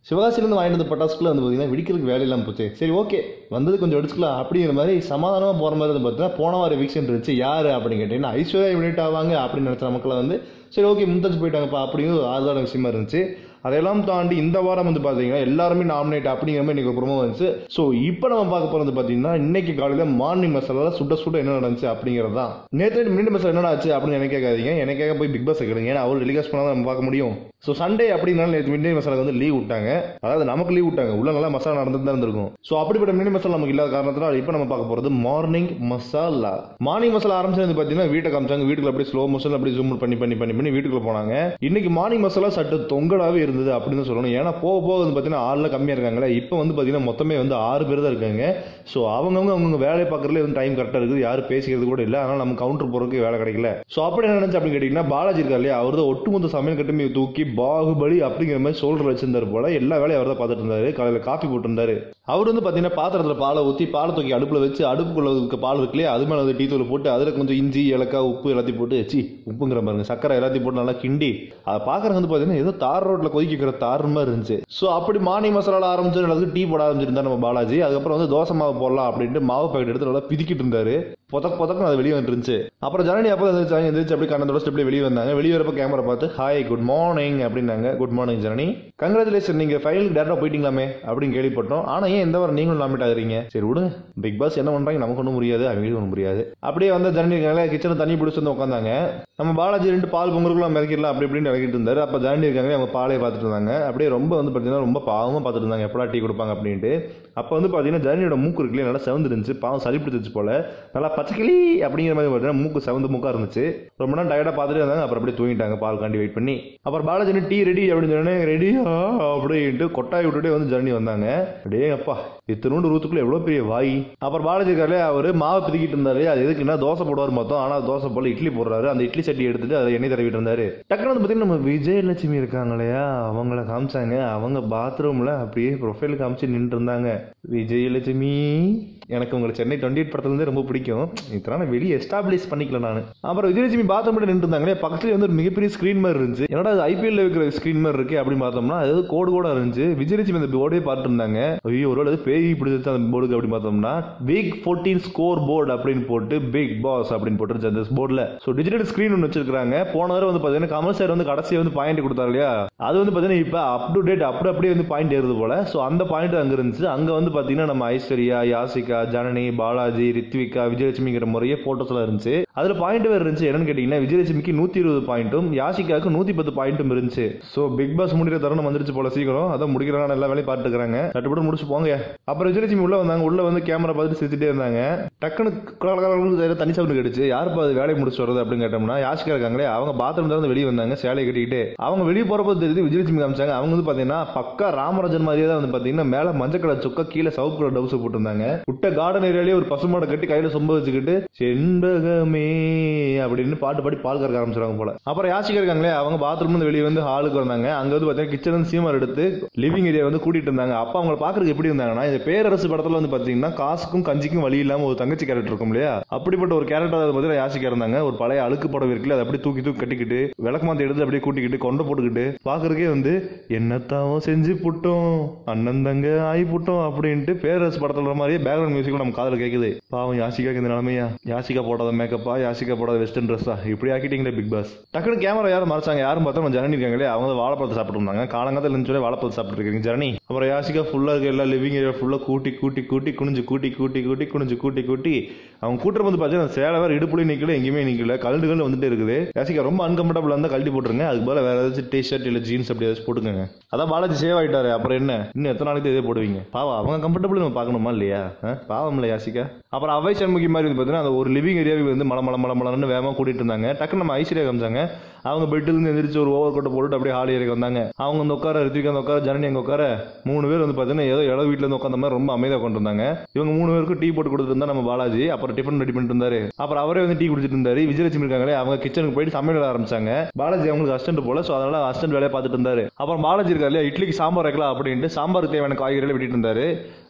சிவகாசிலேருந்து வாங்கிட்டு வந்த பட்டாசுக்குள்ள வந்து பார்த்தீங்கன்னா வெடிக்கிறதுக்கு வேலை இல்லாமல் போச்சு சரி ஓகே வந்தது கொஞ்சம் வெடிச்சுக்கலாம் அப்படிங்கிற மாதிரி சமாதானமாக போகிற மாதிரி வந்து பார்த்தீங்கன்னா போன வாரம் வீக்ஷன் இருந்துச்சு யார் அப்படின்னு கேட்டிங்கன்னா ஐஸ்வர்யா யூனிட் ஆவாங்க அப்படின்னு நினச்ச மக்களை வந்து சரி ஓகே முந்தச்சு போயிட்டாங்கப்பா அப்படிங்கிற ஒரு ஆறுதலான விஷயமா இருந்துச்சு அதையெல்லாம் தாண்டி இந்த வாரம் வந்து பார்த்தீங்கன்னா எல்லாருமே நாமினேட் அப்படிங்கிற மாதிரி இன்னைக்கு ஒரு ப்ரோமோ வந்துச்சு ஸோ இப்போ நம்ம பார்க்க போகிறது பார்த்தீங்கன்னா இன்னைக்கு காலையில் மார்னிங் மசாலா சுட சுட என்ன நடந்துச்சு அப்படிங்கிறது தான் நேற்று மினிட் மசாலா என்ன ஆச்சு அப்படின்னு எனக்கு கேட்காதீங்க எனக்காக போய் பிக் பாஸ் கேளுங்க ஏன்னா அவர் டெலிகாஸ்ட் பண்ணால் நம்ம பார்க்க முடியும் ஸோ சண்டே அப்படின்னால நேற்று மிட் மசாலா வந்து லீவ் விட்டாங்க அதாவது நமக்கு லீவ் விட்டாங்க உள்ள நல்லா மசாலா நடந்து தான் இருந்திருக்கும் ஸோ அப்படிப்பட்ட மினி மசாலா நமக்கு இல்லாத காரணத்தினால இப்போ நம்ம பார்க்க போகிறது மார்னிங் மசாலா மார்னிங் மசாலா ஆரம்பிச்சது பார்த்தீங்கன்னா வீட்டை காமிச்சாங்க வீட்டுக்குள்ள அப்படியே ஸ்லோ மோஷன் அப்படியே ஜூம் பண்ணி பண்ணி பண்ணி பண்ணி வீட்டுக்குள்ள போனாங்க இன்னைக்கு மார்னிங் மசாலா சட்டு தொங்கடாவே இருந்தது அப்படின்னு தான் சொல்லணும் ஏன்னா போக போக வந்து பார்த்தீங்கன்னா ஆறுல கம்மியாக இருக்காங்களே இப்போ வந்து பார்த்தீங்கன்னா மொத்தமே வந்து ஆறு பேர் தான் இருக்காங்க ஸோ அவங்கவுங்க அவங்க வேலையை பார்க்கறதுல வந்து டைம் கரெக்டாக இருக்குது யாரும் பேசிக்கிறது கூட இல்லை அதனால் நம்ம கவுண்டர் போகிறதுக்கு வேலை கிடைக்கல ஸோ அப்படி என்ன நினைச்சு அப்படின்னு கேட்டிங்கன்னா பாலாஜி இருக்கார் இல்லையா அவர் தான் ஒட்டுமொத்த சமையல் கட்டுமையை தூக்கி பாகுபலி அப்படிங்கிற மாதிரி சோல்டர் வச்சிருந்தாரு போல எல்லா வேலையும் அவர் தான் பார்த்துட்டு இருந்தாரு காலையில் காஃபி போட்டிருந்தாரு அவர் வந்து பார்த்தீங்கன்னா பாத்திரத்தில் பாலை ஊற்றி பாலை தூக்கி அடுப்பில் வச்சு அடுப்புக்குள்ள இருக்க பால் இருக்கு இல்லையா அது மேலே வந்து டீ தூள் போட்டு அதில் கொஞ்சம் இஞ்சி ஏலக்காய் உப்பு எல்லாத்தையும் போட்டு சி உப்புங்கிற பாருங்க சக்கரை எல்லாத்தையும் போட்டு நல்லா கிண்டி அதை பார்க்குறது வந்து பார்த்தீங்கன்னா ஏதோ தார் ரோட்டில் கொதிக்கிற தார் மாதிரி இருந்துச்சு ஸோ அப்படி மார்னிங் மசாலா ஆரம்பிச்சு எல்லாத்துக்கும் டீ போட ஆரம்பிச்சிருந்தா நம்ம பாலாஜி அதுக்கப்புறம் வந்து தோசை மாவு போடலாம் அப்படின்ட்டு மாவு பாக்கெட் எடுத்து நல்லா பிதிக்கிட்டு இருந்தாரு பொதக் பொதக்கு அது வெளியே வந்துருந்துச்சு அப்புறம் ஜனனி அப்போ எந்திரிச்சாங்க எந்திரிச்சு அப்படி கண்ணத்தோட ஸ்டெப்ல வெளியே வந்தாங்க வெளியே வரப்ப கேமரா பார்த்து ஹாய் குட் மார்னிங் அப்படின்னாங்க குட் மார்னிங் ஜனனி கங்க்ராச்சுலேஷன் நீங்கள் ஃபைனலுக்கு டேரக்டாக போயிட்டீங்களாமே அப்படின்னு கேள்விப்பட்டோம் ஆனால் ஏன் இந்த வாரம் நீங்களும் நாமிட் ஆகுறீங்க சரி விடுங்க பிக் பாஸ் என்ன பண்ணுறாங்க நமக்கு ஒன்றும் புரியாது அவங்களுக்கு ஒன்றும் புரியாது அப்படியே வந்து ஜனனி இருக்காங்களே கிச்சனில் தண்ணி பிடிச்சி வந்து உட்காந்தாங்க நம்ம பாலாஜி ரெண்டு பால் பொங்கலுக்குலாம் மிதக்கிடலாம் அப்படி இப்படின்னு இறக்கிட்டு இருந்தாரு அப்போ ஜனனி இருக்காங்க அவங்க பாலையை பார்த்துட்டு இருந்தாங்க அப்படியே ரொம்ப வந்து பார்த்தீங்கன்னா ரொம்ப பாவமாக பார்த்துட்டு இருந்தாங்க எப்படா டீ கொடுப்பாங்க அப்படின்ட்டு அப்போ வந்து பார்த்தீங்கன்னா ஜனனியோட மூக்கு இருக்குல்லையே நல்லா செவந்து இருந்துச்சு பாவம் சளி பிடிச்சிச்சு போல நல்லா பச்சைக்கிளி அப்படிங்கிற மாதிரி பார்த்தீங்கன்னா மூக்கு செவந்து மூக்கா இருந்துச்சு ரொம்ப நேரம் டயர்டாக பார்த்துட்டு இருந்தாங்க அப்புறம் அப்படியே தூங்கிட்டாங்க பால் காண்டி வெயிட் பண்ணி அப்புறம் பாலாஜி டீ ரெடி அப்படின்னு சொன்னேன் ரெடியா அப்படின்ட்டு கொட்டாய் விட்டுட்டே வந்து ஜனனி வந்தாங்க அப்படியே அப்பா இத்தனோண்டு ரூத்துக்குள்ள எவ்வளோ பெரிய வாய் அப்புறம் பாலாஜி இருக்காரு அவர் மாவு பிதிக்கிட்டு இருந்தாரு அது எதுக்குன்னா தோசை போடுவார் மொத்தம் ஆனால் தோசை போல இட்லி போடுறாரு அந்த இட்லி சட்டி எடுத்துட்டு அதை எண்ணெய் தடவிட்டு இருந்தாரு டக்குனு வந்து பார்த்தீங்கன்னா நம்ம விஜயலட்சுமி இருக்காங்க இல்லையா அவங்கள காமிச்சாங்க அவங்க பாத்ரூம்ல அப்படியே ப்ரொஃபைல் காமிச்சு நின்று இருந்தாங்க விஜயலட்சுமி எனக்கு உங்களை சென்னை டுவெண்ட்டி எயிட் படத்துலேருந்தே ரொம்ப பிடிக்கும் இதெல்லாம் நான் வெளியே எஸ்டாப்ளிஷ் பண்ணிக்கல நான் அப்புறம் விஜயலட்சுமி பாத்ரூம் நின்று இருந்தாங்களே பக்கத்துல வந்து ஒரு மிகப்பெரிய ஸ்க்ரீன் மாதிரி இருந்துச்சு என்னடா அது ஐபிஎல்ல இருக்கிற ஸ்க்ரீன் மாதிரி இருக்கு அப்படின்னு பார்த்தோம்னா அது கோடு கூட இருந்துச்சு விஜயலட்சுமி அந்த போர்டே பார்த்துட்டு இருந்தாங்க ஐயோ ஒரு அது பேய் பிடிச்சிருச்சு அந்த போர்டுக்கு அப்படின்னு பார்த்தோம்னா பிக் ஃபோர்டீன் ஸ்கோர் போர்டு அப்படின்னு போட்டு பிக் பாஸ் அப்படின்னு போட்டுருச்சு அந்த போர்டில் ஸோ டிஜிட்டல் ஸ்க்ரீன் ஒன்று வச்சிருக்காங்க போன தடவை வந்து பார்த்தீங்கன்னா கமல் சார் வந்து கடைசியாக வந்து பாயிண்ட் கொடுத்தாரு இல்லையா அது வந்து பார்த்தீங்கன்னா இப்போ அப் டு டேட் அப்படி அப்படியே வந்து பாயிண்ட் ஏறுது போல ஸோ அந்த பாயிண்ட் அங்கே இருந்துச்சு அங்கே வந்து பார்த்தீங்கன்னா நம்ம ஐஸ்வர்யா யாசிகா ஜனனி பாலாஜி ரித்விகா விஜயலட்சுமிங்கிற முறையே ஃபோட்டோஸ்லாம் இருந்துச்சு அதில் பாயிண்ட் வேறு இருந்துச்சு என்னன்னு கேட்டிங்கன்னா விஜயலட்சுமிக்கு நூற்றி இருபது பாயிண்ட்டும் யாசிகாவுக்கு நூற்றி பத்து பாயிண்ட்டும் இருந்துச்சு ஸோ பிக் பாஸ் முடிக்கிற தருணம் வந்துருச்சு போல சீக்கிரம் அதான் முடிக்கிறாங்க எல்லா வேலையும் பார்த்துட்டு இருக்காங்க சட்டுப்பட்டு முடிச்சு போங்க அப்புறம் விஜயலட்சுமி உள்ள வந்தாங்க உள்ள வந்து கேமரா பார்த்துட்டு சிரிச்சுட்டே இருந்தாங்க டக்குனு கலகல கலகலன்னு ஏதோ தனி சவுண்டு கிடைச்சு யாருப்பா அது வேலையை முடிச்சு வர்றது அப்படின்னு கேட்டோம்னா யாசிகா இருக்காங்களே அவங்க பாத்ரூம் திறந்து வெளியே வந்தாங்க சேலையை கட்டிக்கிட்டு அவங்க வெளியே போறப்போ தெரியுது விஜயலட்சுமி காமிச்சாங்க அவங்க வந்து பாத்தீங்கன்னா பக்கா ராமராஜன் மாதிரியே தான் வந்து பாத்தீங்கன்னா மேல மஞ்சள் கலர் சொக்கா கீழே சவுப்பு கலர் டவுஸ் போட்டிருந்தாங்க விட்ட கார்டன் ஏரியாலே ஒரு பசுமாடை கட்டி கையில சொம்ப வச்சுக்கிட்டு செண்பகமே அப்படின்னு பாட்டு பாடி பால் கறக்க ஆரம்பிச்சிருவாங்க போல அப்புறம் யாசிகா இருக்காங்களே அவங்க பாத்ரூம் இருந்து வெளியே வந்து ஹாலுக்கு வந்தாங்க அங்க வந்து பாத்தீங்கன்னா கிச்சன் வந்து சீமர் எடுத்து லிவிங் ஏரியா வந்து கூட்டிட்டு இருந்தாங்க அப்ப அவங்களை பாக்குறதுக்கு எப்படி இருந்தாங்கன்னா இந்த பேரரசு படத்துல வந்து பாத்தீங்கன்னா காசுக்கும் கஞ்சிக்கும் வழி இல்லாம ஒரு தங்கச்சி கேரக்டர் இருக்கும் இல்லையா அப்படிப்பட்ட ஒரு கேரக்டர் பார்த்தீங்கன்னா யாசிக்கா இருந்தாங்க ஒரு பழைய அழுக்கு படம் இருக்குல்ல அதை அப்படியே தூக்கி தூக்கி கட்டிக்கிட்டு விளக்கமாத்த எடுத்து அப்படியே கூட்டிக்கிட்டு கொண்டை போட்டுக்கிட்டு பாக்குறதுக்கே வந்து என்னத்தாவும் செஞ்சு புட்டோம் அண்ணன் தங்க ஆகி புட்டோம் அப்படின்ட்டு பேரரசு படத்துல வர மாதிரியே பேக்ரவுண்ட் மியூசிக் நம்ம காதுல கேக்குது பாவம் யாசிகாக்கு இந்த நிலைமையா யாசிகா போடாத மேக்கப்பா யாசிகா போடாத வெஸ்டர்ன் ட்ரெஸ்ஸா இப்படி ஆக்கிட்டீங்களே பிக் பாஸ் டக்குனு கேமரா யாரும் மறைச்சாங்க யாரும் பார்த்தா நம்ம ஜனனி இருக்காங்களே அவங்க வந்து வாழைப்பழத்தை சாப்பிட்டு இருந்தாங்க காலங்காலத்தில் இருந்துச்சு வாழைப்பழத்தை சாப்பிட்டு இருக்கீங்க ஜனனி அப்புறம் யாசிகா ஃபுல்லா இருக்க எல்லா லிவிங் ஏரியா ஃபுல்லா கூட்டி கூட்டி கூட்டி குனிஞ்சு கூட்டி கூட்டி கூட்டி குனிஞ்சு கூட்டி கூட்டி அவங்க கூட்டுற வந்து பார்த்தீங்கன்னா சேலை வேற இடுப்புலையும் நிக்கல எங்கேயுமே நிக்கல கல்டு கல்டு வந்துட்டே இருக்குது யாசிகா ரொம்ப அன்கம்ஃபர்டபுள் இருந்தால் கழட்டி போட்டுருங்க அதுக்கு பதிலா வேற ஏதாச்சும் டி ஷர்ட் இல்லை ஜீன்ஸ் அப்படி ஏதாச்சும் போட்டுக்கோங்க அதான் பாலாஜி சேவ் ஆயிட்டாரு அப்புறம் என்ன இன்னும் எத்தனை நாளைக்கு இதே போடுவீங்க பாவம் அவங்க கம்ஃபர்டபுள் நம்ம பார்க்கணுமா இல்லையா ஆ? பாவம் இல்லை யாசிகா அப்புறம் அவை சண்முகி மாதிரி வந்து பார்த்தீங்கன்னா அந்த ஒரு லிவிங் ஏரியாவுக்கு வந்து மல மல மல மலன்னு வேகமாக கூட்டிட்டு இருந்தாங்க டக்குன்னு நம்ம ஐஸ்வர்யா காமிச்சாங்க அவங்க பெட்ல இருந்து எந்திரிச்சு ஒரு ஓவர் கோட்டை போட்டுட்டு அப்படியே ஹால் ஏரியா வந்தாங்க அவங்க வந்து உட்கார ரித்விகா வந்து உட்கார ஜனனி அங்கே உட்கார மூணு பேர் வந்து பார்த்தீங்கன்னா ஏதோ இடம் வீட்டில் இருந்து உட்காந்த மாதிரி ரொம்ப அமைதியாக கொண்டு வந்தாங்க இவங்க மூணு பேருக்கும் டீ போட்டு கொடுத்துட்டு இருந்தா நம்ம பாலாஜி அப்புறம் டிஃபன் ரெடி பண்ணிட்டு இருந்தாரு அப்புறம் அவரே வந்து டீ குடிச்சிட்டு இருந்தாரு விஜயலட்சுமி இருக்காங்களே அவங்க கிச்சனுக்கு போயிட்டு சமையல் வேலை ஆரம்பிச்சாங்க பாலாஜி அவங்களுக்கு அசிஸ்டன்ட் போல ஸோ அதனால அசிஸ்டன்ட் வேலையை பார்த்துட்டு இருந்தாரு அப்புறம் பாலாஜி இருக்காரு இல்லையா இட்லிக்கு சாம்பார் வைக்கலாம் அப்படின்ட்டு சாம்பாருக்கு தேவையான காய்கறிகளை வெட்டிட்டு இருந்தாரு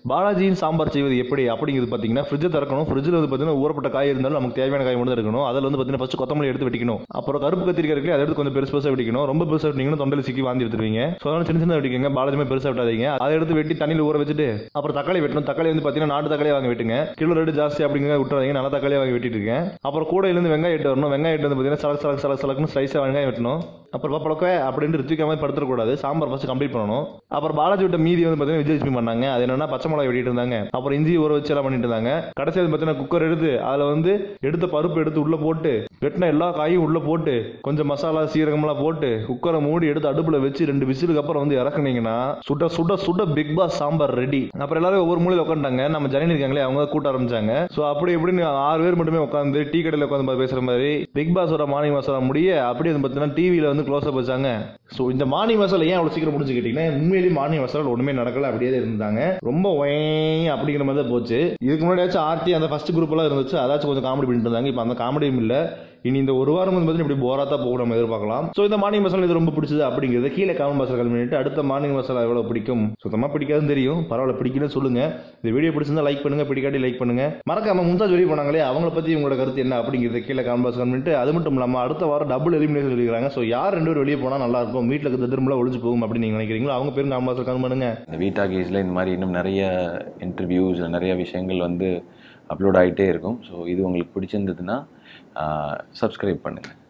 பாலாஜியின் சாம்பார் செய்வது எப்படி அப்படிங்கிறது பார்த்தீங்கன்னா ஃப்ரிட்ஜை திறக்கணும் ஃப்ரிட்ஜில் வந்து பார்த்தீங்கன்னா ஊறப்பட்ட காய் இருந்தாலும் நமக்கு தேவையான காய் மட்டும் தான் இருக்கணும் அதில் வந்து பார்த்தீங்கன்னா ஃபஸ்ட்டு கொத்தமல்லி எடுத்து வெட்டிக்கணும் அப்புறம் கருப்பு கத்திரிக்காய் இருக்கு அதை எடுத்து கொஞ்சம் பெருசு பெருசாக வெட்டிக்கணும் ரொம்ப பெருசாக வெட்டிங்கன்னா தொண்டையில் சிக்கி வாந்தி எடுத்துருவீங்க ஸோ அதனால சின்ன சின்ன வெட்டிக்கங்க பாலாஜிமே பெருசாக வெட்டாதீங்க அதை எடுத்து வெட்டி தண்ணியில் ஊற வச்சுட்டு அப்புறம் தக்காளி வெட்டணும் தக்காளி வந்து பார்த்தீங்கன்னா நாட்டு தக்காளி வாங்கி வெட்டுங்க கிலோ ரேட்டு ஜாஸ்தி அப்படிங்கிற விட்டுறாதீங்க நல்ல தக்காளி வாங்கி வெட்டிட்டு இருக்கேன் அப்புறம் கூடையிலேருந்து வெங்காயம் எட்டு வரணும் வெங்காயம் எட்டு வந்து பார்த்தீங்கன்னா சலக் சலக் சலக் சலக்குன்னு ஸ்லைஸாக வெங்காயம் வெட்டணும் அப்புறம் பழக்க அப்படின்ட்டு ரித்திகா மாதிரி படுத்துடக்கூடாது சாம்பார் ஃபஸ்ட் கம்ப்ளீட் பண்ணணும் அப்புறம் பாலாஜி விட்ட மீதி வந்து பார்த்தீங்கன்னா விஜயலட்சுமி பண்ணாங்க அது என்னன்னா பச்சை மிளகாய் வெட்டிட்டு இருந்தாங்க அப்புறம் இஞ்சி ஊற வச்சு எல்லாம் பண்ணிட்டு இருந்தாங்க கடைசி வந்து பார்த்தீங்கன்னா குக்கர் எடுத்து அதில் வந்து எடுத்த பருப்பு எடுத்து உள்ள போட்டு வெட்டின எல்லா காயும் உள்ள போட்டு கொஞ்சம் மசாலா சீரகம்லாம் போட்டு குக்கரை மூடி எடுத்து அடுப்புல வச்சு ரெண்டு விசிலுக்கு அப்புறம் வந்து இறக்குனீங்கன்னா சுட சுட சுட பிக் பாஸ் சாம்பார் ரெடி அப்புறம் எல்லாரும் ஒவ்வொரு மூலையில் உட்காந்துட்டாங்க நம்ம ஜனனி இருக்காங்களே அவங்க கூட்ட ஆரம்பிச்சாங்க ஸோ அப்படி எப்படின்னு ஆறு பேர் மட்டுமே உட்காந்து டீ கடையில் உட்காந்து பேசுற மாதிரி பிக் பாஸோட மார்னிங் மசாலா முடிய அப்படியே வந்து பார்த்தீங்கன்னா டிவியில் வந்து க்ளோஸ் அப் வச்சாங்க ஸோ இந்த மார்னிங் மசாலா ஏன் அவ்வளோ சீக்கிரம் முடிஞ்சு கேட்டிங்கன்னா உண்மையிலேயே மார்னிங் மசாலா ஒன்றுமே நடக்கல அப்படியே தான் இருந்தாங்க ரொம்ப ஒய் அப்படிங்கிற மாதிரி தான் போச்சு இதுக்கு முன்னாடியாச்சும் ஆர்த்தி அந்த ஃபர்ஸ்ட் குரூப் எல்லாம் இருந்துச்சு அதாச்சும் கொஞ்சம் காமெடி பண்ணிட்டு இருந்தாங்க இப்போ அந்த காமெடியும் இல்லை இனி இந்த ஒரு வாரம் வந்து பார்த்தீங்கன்னா இப்படி போரா தான் போக நம்ம எதிர்பார்க்கலாம் ஸோ இந்த மார்னிங் மசாலா இது ரொம்ப பிடிச்சது அப்படிங்கிறது கீழே காமெண்ட் மசாலா பண்ணிட்டு அடுத்த மார்னிங் மசாலா எவ்வளோ பிடிக்கும் சுத்தமாக பிடிக்காதுன்னு தெரியும் பரவாயில்ல பிடிக்குன்னு சொல்லுங்க இந்த வீடியோ பிடிச்சிருந்தா லைக் பண்ணுங்க பிடிக்காட்டி லைக் பண்ணுங்க மறக்காம மும்தாஜ் வெளியே போனாங்களே அவங்கள பற்றி உங்களோட கருத்து என்ன அப்படிங்கிறது கீழே காமெண்ட் பாக்ஸ் பண்ணிட்டு அது மட்டும் இல்லாமல் அடுத்த வாரம் டபுள் எலிமினேஷன் சொல்லிக்கிறாங்க ஸோ யார் ரெண்டு பேர் வெளியே போனால் நல்லா இருக்கும் வீட்டில் இருக்கிற திரும்பலாம் ஒழிச்சு போகும் அப்படின்னு நீங்கள் நினைக்கிறீங்களோ அவங்க பேரும் காமெண்ட் பாக்ஸ் கமெண்ட் பண்ணுங்க இந்த வீட்டா கேஸில் இந்த மாதிரி இன்னும் நிறைய இன்டர்வியூஸ் நிறைய விஷயங்கள் வந்து அப்லோட் ஆகிட்டே இருக்கும் ஸோ இது உங்களுக்கு பிடிச்சிருந்ததுன்னா சப்ஸ்கிரைப் பண்ணுங்கள்